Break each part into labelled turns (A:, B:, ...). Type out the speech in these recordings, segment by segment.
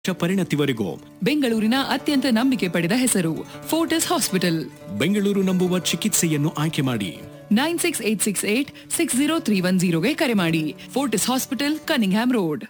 A: ಪರಿಣತಿವರೆಗೂ
B: ಬೆಂಗಳೂರಿನ ಅತ್ಯಂತ ನಂಬಿಕೆ ಪಡೆದ ಹೆಸರು ಫೋರ್ಟಿಸ್ ಹಾಸ್ಪಿಟಲ್
A: ಬೆಂಗಳೂರು ನಂಬುವ ಚಿಕಿತ್ಸೆಯನ್ನು ಆಯ್ಕೆ ಮಾಡಿ
B: nine six eight six eight six zero three one ಜೀರೋಗೆ ಕರೆ ಮಾಡಿ ಫೋರ್ಟಿಸ್ ಹಾಸ್ಪಿಟಲ್ ಕನಿಂಗ್ಹ್ಯಾಮ್ ರೋಡ್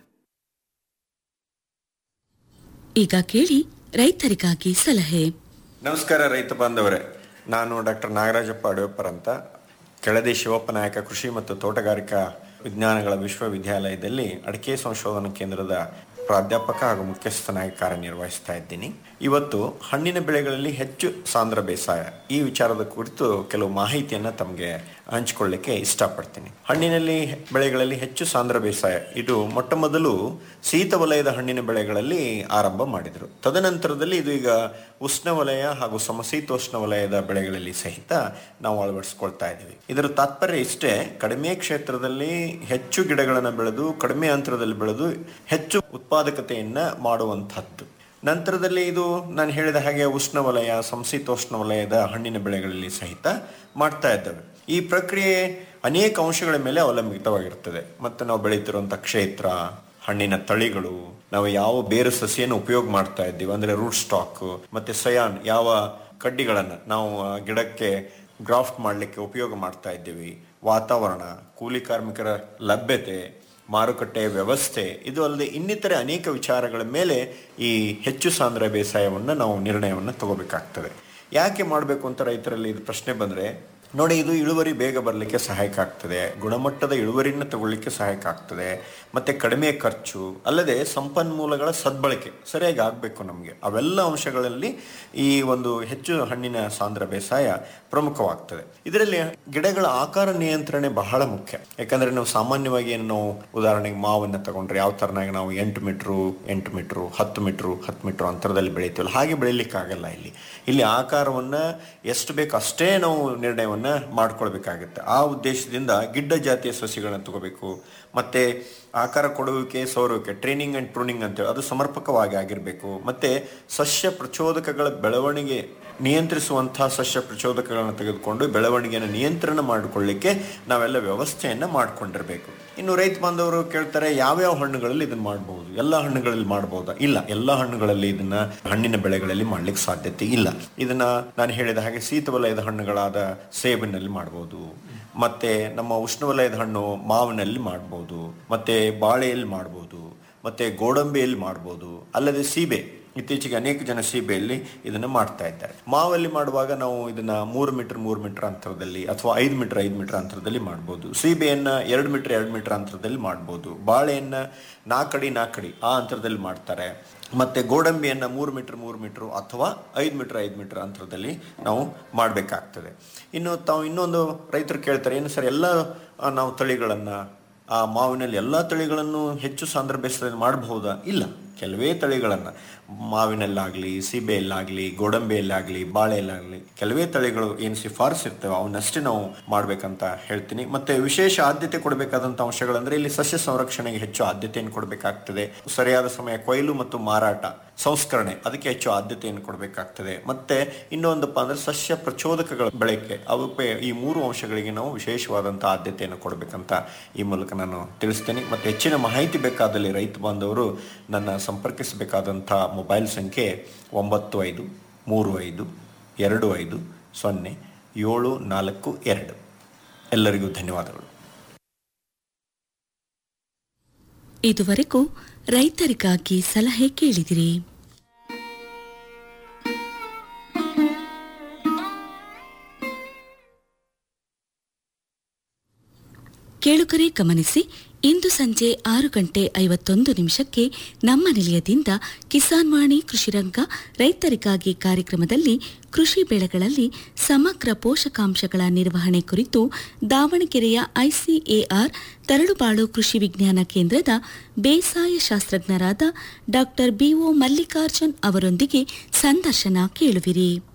C: ಈಗ ಕೇಳಿ ರೈತರಿಗಾಗಿ ಸಲಹೆ
D: ನಮಸ್ಕಾರ ರೈತ ಬಾಂಧವರೇ ನಾನು ಡಾಕ್ಟರ್ ನಾಗರಾಜಪ್ಪ ಅಡವೆಪ್ಪರ್ ಅಂತ ಕೆಳದಿ ಶಿವಪ್ಪ ನಾಯಕ ಕೃಷಿ ಮತ್ತು ತೋಟಗಾರಿಕಾ ವಿಜ್ಞಾನಗಳ ವಿಶ್ವವಿದ್ಯಾಲಯದಲ್ಲಿ ಅಡಿಕೆ ಸಂಶೋಧನಾ ಕೇಂದ್ರದ ಪ್ರಾಧ್ಯಾಪಕ ಹಾಗೂ ಮುಖ್ಯಸ್ಥನಾಗಿ ಕಾರ್ಯನಿರ್ವಹಿಸ್ತಾ ಇದ್ದೀನಿ ಇವತ್ತು ಹಣ್ಣಿನ ಬೆಳೆಗಳಲ್ಲಿ ಹೆಚ್ಚು ಸಾಂದ್ರ ಬೇಸಾಯ ಈ ವಿಚಾರದ ಕುರಿತು ಕೆಲವು ಮಾಹಿತಿಯನ್ನು ತಮಗೆ ಹಂಚಿಕೊಳ್ಳಿಕ್ಕೆ ಇಷ್ಟಪಡ್ತೀನಿ ಹಣ್ಣಿನಲ್ಲಿ ಬೆಳೆಗಳಲ್ಲಿ ಹೆಚ್ಚು ಸಾಂದ್ರ ಬೇಸಾಯ ಇದು ಮೊಟ್ಟ ಮೊದಲು ಶೀತ ವಲಯದ ಹಣ್ಣಿನ ಬೆಳೆಗಳಲ್ಲಿ ಆರಂಭ ಮಾಡಿದರು ತದನಂತರದಲ್ಲಿ ಇದು ಈಗ ಉಷ್ಣವಲಯ ಹಾಗೂ ಸಮಶೀತೋಷ್ಣ ವಲಯದ ಬೆಳೆಗಳಲ್ಲಿ ಸಹಿತ ನಾವು ಅಳವಡಿಸ್ಕೊಳ್ತಾ ಇದ್ದೀವಿ ಇದರ ತಾತ್ಪರ್ಯ ಇಷ್ಟೇ ಕಡಿಮೆ ಕ್ಷೇತ್ರದಲ್ಲಿ ಹೆಚ್ಚು ಗಿಡಗಳನ್ನು ಬೆಳೆದು ಕಡಿಮೆ ಅಂತರದಲ್ಲಿ ಬೆಳೆದು ಹೆಚ್ಚು ಉತ್ಪಾದಕತೆಯನ್ನ ಮಾಡುವಂತಹದ್ದು ನಂತರದಲ್ಲಿ ಇದು ನಾನು ಹೇಳಿದ ಹಾಗೆ ಉಷ್ಣವಲಯ ಸಮಶೀತೋಷ್ಣ ವಲಯದ ಹಣ್ಣಿನ ಬೆಳೆಗಳಲ್ಲಿ ಸಹಿತ ಮಾಡ್ತಾ ಇದ್ದೇವೆ ಈ ಪ್ರಕ್ರಿಯೆ ಅನೇಕ ಅಂಶಗಳ ಮೇಲೆ ಅವಲಂಬಿತವಾಗಿರ್ತದೆ ಮತ್ತು ನಾವು ಬೆಳೀತಿರುವಂಥ ಕ್ಷೇತ್ರ ಹಣ್ಣಿನ ತಳಿಗಳು ನಾವು ಯಾವ ಬೇರು ಸಸಿಯನ್ನು ಉಪಯೋಗ ಮಾಡ್ತಾ ಇದ್ದೀವಿ ಅಂದ್ರೆ ರೂಟ್ ಸ್ಟಾಕ್ ಮತ್ತೆ ಸಯಾನ್ ಯಾವ ಕಡ್ಡಿಗಳನ್ನು ನಾವು ಆ ಗಿಡಕ್ಕೆ ಗ್ರಾಫ್ಟ್ ಮಾಡಲಿಕ್ಕೆ ಉಪಯೋಗ ಮಾಡ್ತಾ ಇದ್ದೀವಿ ವಾತಾವರಣ ಕೂಲಿ ಕಾರ್ಮಿಕರ ಲಭ್ಯತೆ ಮಾರುಕಟ್ಟೆ ವ್ಯವಸ್ಥೆ ಇದು ಅಲ್ಲದೆ ಇನ್ನಿತರೆ ಅನೇಕ ವಿಚಾರಗಳ ಮೇಲೆ ಈ ಹೆಚ್ಚು ಸಾಂದ್ರ ಬೇಸಾಯವನ್ನು ನಾವು ನಿರ್ಣಯವನ್ನು ತಗೋಬೇಕಾಗ್ತದೆ ಯಾಕೆ ಮಾಡಬೇಕು ಅಂತ ರೈತರಲ್ಲಿ ಇದು ಪ್ರಶ್ನೆ ಬಂದರೆ ನೋಡಿ ಇದು ಇಳುವರಿ ಬೇಗ ಬರಲಿಕ್ಕೆ ಸಹಾಯಕ ಆಗ್ತದೆ ಗುಣಮಟ್ಟದ ಇಳುವರಿನ ತಗೊಳ್ಳಿಕ್ಕೆ ಸಹಾಯಕ ಆಗ್ತದೆ ಮತ್ತೆ ಕಡಿಮೆ ಖರ್ಚು ಅಲ್ಲದೆ ಸಂಪನ್ಮೂಲಗಳ ಸದ್ಬಳಕೆ ಸರಿಯಾಗಿ ಆಗಬೇಕು ನಮಗೆ ಅವೆಲ್ಲ ಅಂಶಗಳಲ್ಲಿ ಈ ಒಂದು ಹೆಚ್ಚು ಹಣ್ಣಿನ ಸಾಂದ್ರ ಬೇಸಾಯ ಪ್ರಮುಖವಾಗ್ತದೆ ಇದರಲ್ಲಿ ಗಿಡಗಳ ಆಕಾರ ನಿಯಂತ್ರಣೆ ಬಹಳ ಮುಖ್ಯ ಯಾಕಂದ್ರೆ ನಾವು ಸಾಮಾನ್ಯವಾಗಿ ಏನು ನಾವು ಉದಾಹರಣೆಗೆ ಮಾವನ್ನ ತಗೊಂಡ್ರೆ ಯಾವ ತರನಾಗಿ ನಾವು ಎಂಟು ಮೀಟ್ರು ಎಂಟು ಮೀಟ್ರು ಹತ್ತು ಮೀಟ್ರು ಹತ್ತು ಮೀಟ್ರು ಅಂತರದಲ್ಲಿ ಬೆಳಿತೀವಲ್ಲ ಹಾಗೆ ಬೆಳಿಲಿಕ್ಕೆ ಆಗಲ್ಲ ಇಲ್ಲಿ ಇಲ್ಲಿ ಆಕಾರವನ್ನ ಎಷ್ಟು ಬೇಕು ಅಷ್ಟೇ ನಾವು ನಿರ್ಣಯವನ್ನ ಮಾಡ್ಕೊಳ್ಬೇಕಾಗುತ್ತೆ ಆ ಉದ್ದೇಶದಿಂದ ಗಿಡ್ಡ ಜಾತಿಯ ಸಸಿಗಳನ್ನ ತಗೋಬೇಕು ಮತ್ತೆ ಆಕಾರ ಕೊಡುವಿಕೆ ಸೌರುವಿಕೆ ಟ್ರೈನಿಂಗ್ ಅಂಡ್ ಪ್ರೂನಿಂಗ್ ಅಂತೇಳಿ ಅದು ಸಮರ್ಪಕವಾಗಿ ಆಗಿರಬೇಕು ಮತ್ತೆ ಸಸ್ಯ ಪ್ರಚೋದಕಗಳ ಬೆಳವಣಿಗೆ ನಿಯಂತ್ರಿಸುವಂತಹ ಸಸ್ಯ ಪ್ರಚೋದಕಗಳನ್ನು ತೆಗೆದುಕೊಂಡು ಬೆಳವಣಿಗೆಯನ್ನು ನಿಯಂತ್ರಣ ಮಾಡಿಕೊಳ್ಳಿಕ್ಕೆ ನಾವೆಲ್ಲ ವ್ಯವಸ್ಥೆಯನ್ನ ಮಾಡ್ಕೊಂಡಿರ್ಬೇಕು ಇನ್ನು ರೈತ ಬಾಂಧವರು ಕೇಳ್ತಾರೆ ಯಾವ್ಯಾವ ಹಣ್ಣುಗಳಲ್ಲಿ ಇದನ್ನ ಮಾಡಬಹುದು ಎಲ್ಲ ಹಣ್ಣುಗಳಲ್ಲಿ ಮಾಡಬಹುದಾ ಇಲ್ಲ ಎಲ್ಲ ಹಣ್ಣುಗಳಲ್ಲಿ ಇದನ್ನ ಹಣ್ಣಿನ ಬೆಳೆಗಳಲ್ಲಿ ಮಾಡ್ಲಿಕ್ಕೆ ಸಾಧ್ಯತೆ ಇಲ್ಲ ಇದನ್ನ ನಾನು ಹೇಳಿದ ಹಾಗೆ ಶೀತವಲಯದ ಹಣ್ಣುಗಳಾದ ಸೇಬಿನಲ್ಲಿ ಮಾಡಬಹುದು ಮತ್ತೆ ನಮ್ಮ ಉಷ್ಣವಲಯದ ಹಣ್ಣು ಮಾವಿನಲ್ಲಿ ಮಾಡಬಹುದು ಮತ್ತೆ ಬಾಳೆಯಲ್ಲಿ ಮಾಡಬಹುದು ಮತ್ತೆ ಗೋಡಂಬಿಯಲ್ಲಿ ಮಾಡಬಹುದು ಅಲ್ಲದೆ ಸೀಬೆ ಇತ್ತೀಚೆಗೆ ಅನೇಕ ಜನ ಸೀಬೆಯಲ್ಲಿ ಇದನ್ನ ಮಾಡ್ತಾ ಇದ್ದಾರೆ ಮಾವಲ್ಲಿ ಮಾಡುವಾಗ ನಾವು ಇದನ್ನ ಮೂರು ಮೀಟರ್ ಮೂರು ಮೀಟರ್ ಅಂತರದಲ್ಲಿ ಅಥವಾ ಐದು ಮೀಟರ್ ಐದು ಮೀಟರ್ ಅಂತರದಲ್ಲಿ ಮಾಡ್ಬೋದು ಸೀಬೆಯನ್ನ ಎರಡು ಮೀಟರ್ ಎರಡು ಮೀಟರ್ ಅಂತರದಲ್ಲಿ ಮಾಡ್ಬೋದು ಬಾಳೆಯನ್ನ ನಾಲ್ಕಡಿ ನಾಲ್ಕಡಿ ಆ ಅಂತರದಲ್ಲಿ ಮಾಡ್ತಾರೆ ಮತ್ತೆ ಗೋಡಂಬಿಯನ್ನ ಮೂರು ಮೀಟರ್ ಮೂರು ಮೀಟರ್ ಅಥವಾ ಐದು ಮೀಟರ್ ಐದು ಮೀಟರ್ ಅಂತರದಲ್ಲಿ ನಾವು ಮಾಡಬೇಕಾಗ್ತದೆ ಇನ್ನು ತಾವು ಇನ್ನೊಂದು ರೈತರು ಕೇಳ್ತಾರೆ ಏನು ಸರ್ ಎಲ್ಲ ಆ, ನಾವು ತಳಿಗಳನ್ನ ಆ ಮಾವಿನಲ್ಲಿ ಎಲ್ಲ ತಳಿಗಳನ್ನು ಹೆಚ್ಚು ಸಾಂದ್ರ ಬೇಸಾಯದಲ್ಲಿ ಮಾಡಬಹುದಾ ಇಲ್ಲ ಕೆಲವೇ ತಳಿಗಳನ್ನು ಮಾವಿನಲ್ಲಾಗಲಿ ಸೀಬೆಯಲ್ಲಾಗಲಿ ಗೋಡಂಬಿಯಲ್ಲಾಗಲಿ ಬಾಳೆಯಲ್ಲಾಗಲಿ ಕೆಲವೇ ತಳಿಗಳು ಏನು ಶಿಫಾರಸು ಇರ್ತವೆ ಅವನ್ನಷ್ಟೇ ನಾವು ಮಾಡ್ಬೇಕಂತ ಹೇಳ್ತೀನಿ ಮತ್ತೆ ವಿಶೇಷ ಆದ್ಯತೆ ಕೊಡಬೇಕಾದಂಥ ಅಂಶಗಳಂದ್ರೆ ಇಲ್ಲಿ ಸಸ್ಯ ಸಂರಕ್ಷಣೆಗೆ ಹೆಚ್ಚು ಆದ್ಯತೆಯನ್ನು ಕೊಡಬೇಕಾಗ್ತದೆ ಸರಿಯಾದ ಸಮಯ ಕೊಯ್ಲು ಮತ್ತು ಮಾರಾಟ ಸಂಸ್ಕರಣೆ ಅದಕ್ಕೆ ಹೆಚ್ಚು ಆದ್ಯತೆಯನ್ನು ಕೊಡಬೇಕಾಗ್ತದೆ ಮತ್ತೆ ಇನ್ನೊಂದಪ್ಪ ಅಂದ್ರೆ ಸಸ್ಯ ಪ್ರಚೋದಕಗಳ ಬಳಕೆ ಅವಕ್ಕೆ ಈ ಮೂರು ಅಂಶಗಳಿಗೆ ನಾವು ವಿಶೇಷವಾದಂತಹ ಆದ್ಯತೆಯನ್ನು ಕೊಡಬೇಕಂತ ಈ ಮೂಲಕ ನಾನು ತಿಳಿಸ್ತೇನೆ ಮತ್ತೆ ಹೆಚ್ಚಿನ ಮಾಹಿತಿ ಬೇಕಾದಲ್ಲಿ ರೈತ ಬಾಂಧವರು ನನ್ನ ಸಂಪರ್ಕಿಸಬೇಕಾದಂಥ ಮೊಬೈಲ್ ಸಂಖ್ಯೆ ಒಂಬತ್ತು ಐದು ಮೂರು ಐದು ಎರಡು ಐದು ಸೊನ್ನೆ ಏಳು ನಾಲ್ಕು ಎರಡು ಎಲ್ಲರಿಗೂ ಧನ್ಯವಾದಗಳು
C: ಇದುವರೆಗೂ ರೈತರಿಗಾಗಿ ಸಲಹೆ ಕೇಳಿದಿರಿ ಕೇಳುಗರೆ ಗಮನಿಸಿ ಇಂದು ಸಂಜೆ ಆರು ಗಂಟೆ ಐವತ್ತೊಂದು ನಿಮಿಷಕ್ಕೆ ನಮ್ಮ ನಿಲಯದಿಂದ ಕಿಸಾನ್ ವಾಣಿ ಕೃಷಿರಂಗ ರೈತರಿಗಾಗಿ ಕಾರ್ಯಕ್ರಮದಲ್ಲಿ ಕೃಷಿ ಬೆಳೆಗಳಲ್ಲಿ ಸಮಗ್ರ ಪೋಷಕಾಂಶಗಳ ನಿರ್ವಹಣೆ ಕುರಿತು ದಾವಣಗೆರೆಯ ಐಸಿಎಆರ್ ತರಳುಬಾಳು ಕೃಷಿ ವಿಜ್ಞಾನ ಕೇಂದ್ರದ ಬೇಸಾಯ ಶಾಸ್ತ್ರಜ್ಞರಾದ ಡಾಕ್ಟರ್ ಬಿಒ ಮಲ್ಲಿಕಾರ್ಜುನ್ ಅವರೊಂದಿಗೆ ಸಂದರ್ಶನ ಕೇಳುವಿರಿ